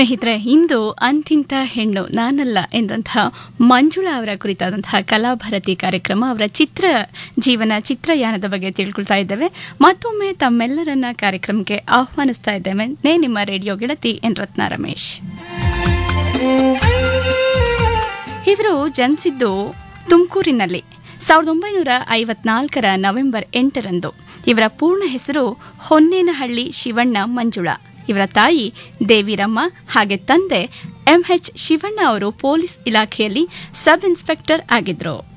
ಸ್ನೇಹಿತರೆ ಇಂದು ಅಂತಿಂತ ಹೆಣ್ಣು ನಾನಲ್ಲ ಎಂದಂತಹ ಮಂಜುಳಾ ಅವರ ಕುರಿತಾದಂತಹ ಕಲಾಭಾರತಿ ಕಾರ್ಯಕ್ರಮ ಅವರ ಚಿತ್ರ ಜೀವನ ಚಿತ್ರಯಾನದ ಬಗ್ಗೆ ತಿಳ್ಕೊಳ್ತಾ ಇದ್ದೇವೆ ಮತ್ತೊಮ್ಮೆ ತಮ್ಮೆಲ್ಲರನ್ನ ಕಾರ್ಯಕ್ರಮಕ್ಕೆ ಆಹ್ವಾನಿಸ್ತಾ ಇದ್ದೇವೆ ನೇ ನಿಮ್ಮ ರೇಡಿಯೋ ಗೆಳತಿ ಎನ್ ರತ್ನ ರಮೇಶ್ ಇವರು ಜನಿಸಿದ್ದು ತುಮಕೂರಿನಲ್ಲಿ ಸಾವಿರದ ಒಂಬೈನೂರ ಐವತ್ನಾಲ್ಕರ ನವೆಂಬರ್ ಎಂಟರಂದು ಇವರ ಪೂರ್ಣ ಹೆಸರು ಹೊನ್ನೇನಹಳ್ಳಿ ಶಿವಣ್ಣ ಮಂಜುಳಾ ಇವರ ತಾಯಿ ದೇವಿರಮ್ಮ ಹಾಗೆ ತಂದೆ ಎಂಎಚ್ ಶಿವಣ್ಣ ಅವರು ಪೊಲೀಸ್ ಇಲಾಖೆಯಲ್ಲಿ ಸಬ್ ಇನ್ಸ್ಪೆಕ್ಟರ್ ಆಗಿದ್ರು